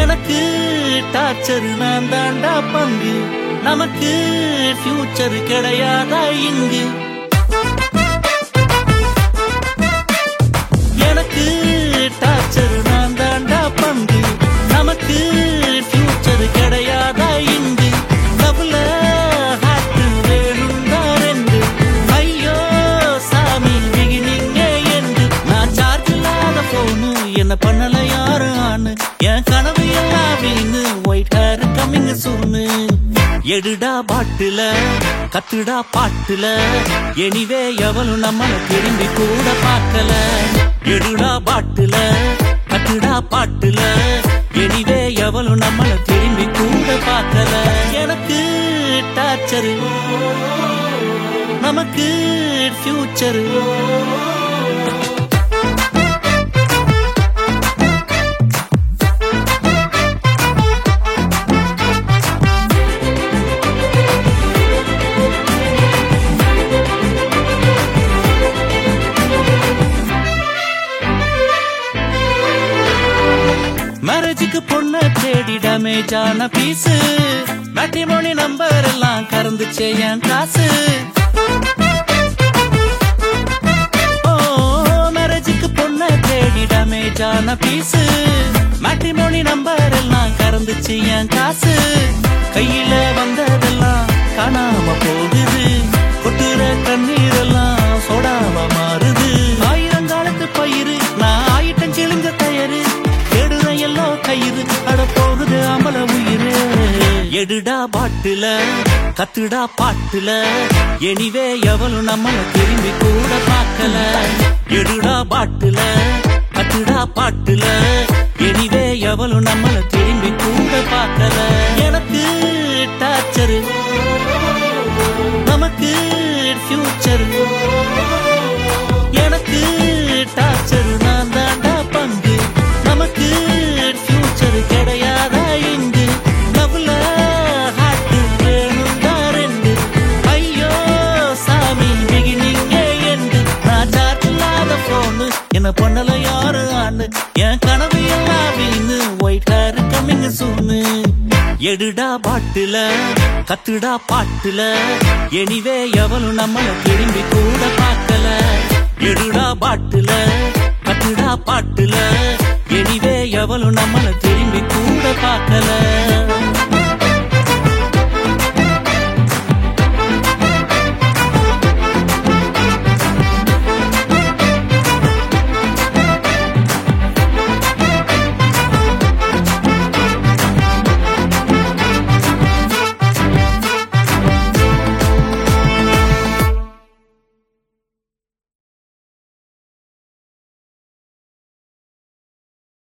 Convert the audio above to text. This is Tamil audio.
எனக்கு டார்ச்சர் நான் தாண்டா பங்கு நமக்கு ஃபியூச்சர் கிடையாதா இங்கு எனக்கு டார்ச்சர் நான் தாண்டா பங்கு நமக்கு ஃபியூச்சர் கிடையாதா இங்கு லவ்ல ஹார்ட் வேணும்டா ரெண்டு ஐயோ சாமி பிகினிங்க என்று நான் சார்ஜ் இல்லாத போனு என்ன பண்ணல யாரும் ஆணு என் கனவு எல்லாம் வீணு ஒயிட் ஹேர் கம்மிங் சூனு எடுடா பாட்டுல கத்துடா பாட்டுல எனிவே எவளும் நம்மள திரும்பி கூட பார்க்கல எடுடா பாட்டுல கத்துடா பாட்டுல எனிவே எவளும் நம்மள திரும்பி கூட பார்க்கல எனக்கு டார்ச்சர் நமக்கு ஃபியூச்சர் மேரேஜுக்கு பொண்ண தேடி டேமேஜ் ஆன பீஸு மேட்ரிமோனி நம்பர் எல்லாம் கறந்துச்சே என் காசு ஓ மேரேஜுக்கு பொண்ண தேடி டேமேஜ் ஆன பீஸு மேட்ரிமோனி நம்பர் எல்லாம் கறந்துச்சு என் காசு கையில வந்ததெல்லாம் காணாம போகுது கொட்டுற கண்ணீர் எல்லாம் சோடாம மாறுது ஆயிரங்காலத்து பயிறு நான் ஆயிட்டம் கிழிஞ்ச தயரு எடுற எல்லோ கயிறு அட போகுது அமல உயிரு எடுடா பாட்டுல கத்துடா பாட்டுல எனிவே எவளும் நம்மள திரும்பி கூட பார்க்கல எடுடா பாட்டுல கத்துடா பாட்டுல எனிவே எவளும் நம்மள திரும்பி கூட பார்க்கல எனக்கு டார்ச்சர் நமக்கு ஃபியூச்சர் எனக்கு டார்ச்சர் நான் தாண்டா பங்கு நமக்கு ஃபியூச்சர் கிடையாதா இங்கு லவ்ல ஹார்ட் வேணும்டா ரெண்டு ஐயோ சாமி பிகினிங்க என்று நான் சார்ஜ் இல்லாத போனு என்ன பண்ணல யாரு ஆண்டு என் கனவு எல்லாம் வீணு ஒயிட் ஹேர் கம்மிங் சூனு எடுடா பாட்டுல கத்துடா பாட்டுல எனிவே எவளும் நம்மள திரும்பி கூட பார்க்கல எடுடா பாட்டுல கத்துடா பாட்டுல எனிவே எவளும் நம்மள திரும்பி கூட